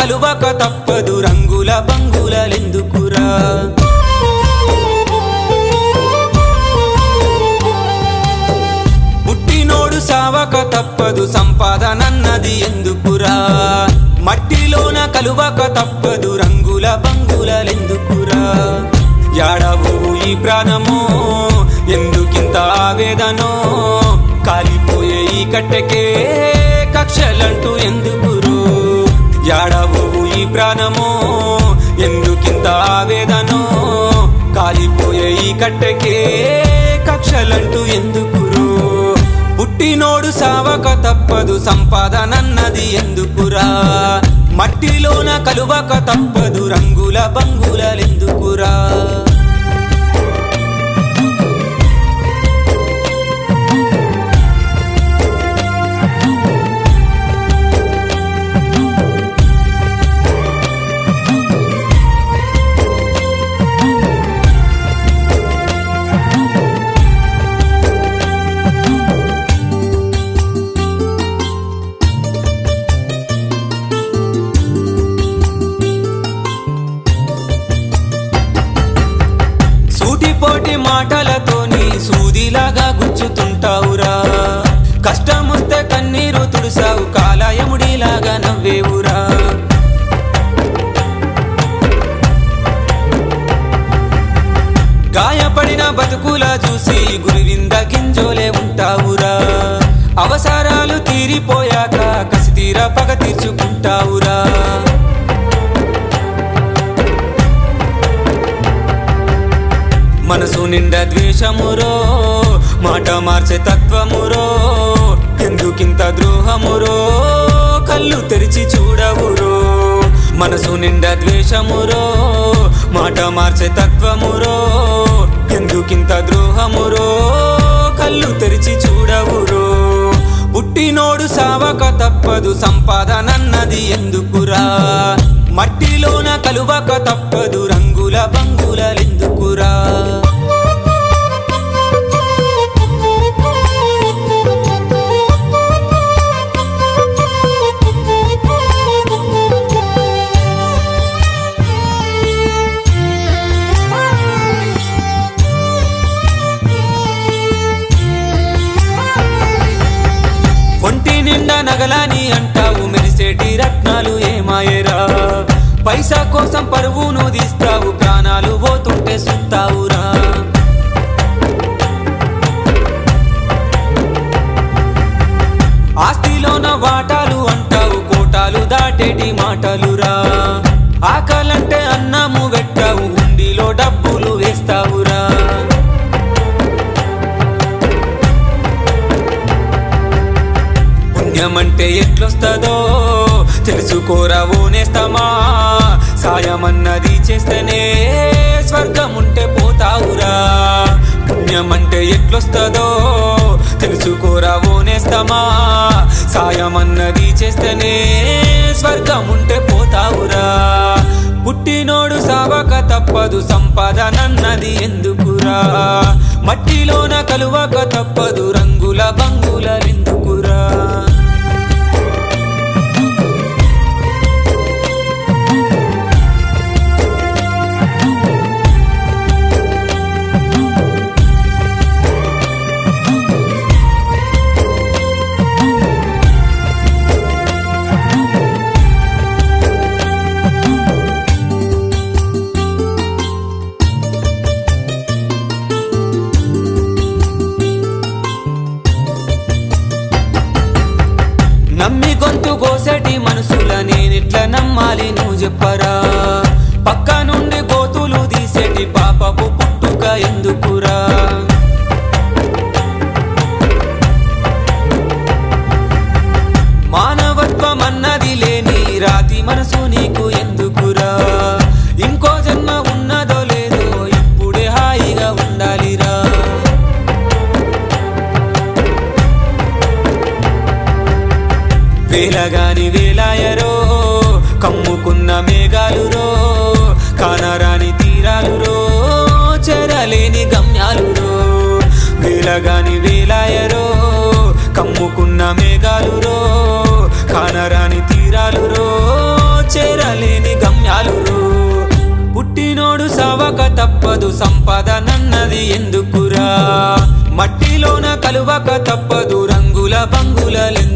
కలువక తప్పదు రంగుల బంగులెందుకురా పుట్టినోడు సావక తప్పదు సంపాదనన్నది ఎందుకురా మట్టిలోన కలువక తప్పదు రంగుల బంగులెందుకురా యాడవు ఈ ప్రాణమో ఎందుకింత ఆవేదనో కాలిపోయే ఈ కట్టెకే కక్షలంటూ ఎందుకురు యాడవు ఈ ప్రాణమో ఎందుకింత ఆవేదనో కాలిపోయే ఈ కట్టెకే కక్షలంటూ ఎందుకురు పుట్టినోడు సావక తప్పదు సంపాదనన్నది ఎందుకురా మట్టిలోన కలువక తప్పదు రంగుల బంగులెందుకురా సూటిపోటి మాటలతోని సూదిలాగా గుచ్చుతుంటావురా కష్టమొస్తే కన్నీరు తుడుసావు కాలాయముడిలాగా నవ్వేవురా గాయపడిన బతుకుల చూసి గురువింద గింజోలే ఉంటావురా అవసరాలు తీరిపోయాక కసి తీర పగ తీర్చుకుంటావురా మనసు నిండా ద్వేషమురో మాట మార్చే తత్వమురో ఎందుకింత ద్రోహమురో కళ్ళు తెరిచి చూడవురో మనసు నిండా ద్వేషమురో మాట మార్చే తత్వమురో ఎందుకింత ద్రోహమురో కళ్ళు తెరిచి చూడవురో పుట్టినోడు సావక తప్పదు సంపాదనన్నది ఎందుకురా మట్టిలోన కలువక తప్పదు రంగుల బంగులెందుకురా ఒంటి నిండా నగలాని అంటావు మెరిసేటి రత్నాలు ఏమాయరా పైసా కోసం పరువును తీస్తావు ప్రాణాలు పోతుంటే సుత్తావురా ఆస్తిలోన వాటాలు అంటావు కోటాలు దాటేటి మాటలురా ఆకలంటే అన్నము పెట్టావు ఉండిలో డబ్బులు వేస్తావురా పుణ్యమంటే ఎట్లొస్తుందో తెలుసుకోరా ఓనేస్తామా సాయమన్నది చేస్తేనే స్వర్గం ఉంటే పోతావురా పుణ్యమంటే ఎట్లొస్తుందో తెలుసుకోరా ఓనేస్తామా సాయమన్నది చేస్తేనే స్వర్గం ఉంటే పోతావురా పుట్టినోడు సావక తప్పదు సంపాదనన్నది ఎందుకురా మట్టిలోన కలువక తప్పదు రంగుల బంగులెందుకురా నమ్మి గొంతు కోసేటి మనసుల నేనెట్లా నమ్మాలి నువ్వు చెప్పరా పక్క నుండి గోతులు తీసేటి పాపపు పుట్టుక ఎందుకురా మానవత్వం అన్నది లేని రాతి మనసు నీకు ఎందుకురా ఇంకో జన్మ ఉన్నదో లేదో ఇప్పుడే హాయిగా ఉండాలిరా వేలగాని వేలాయరో కమ్ముకున్న మేఘాలు ఉన్నది ఎందుకురా మట్టిలోన కలువక తప్పదు రంగుల బంగులెందుకురా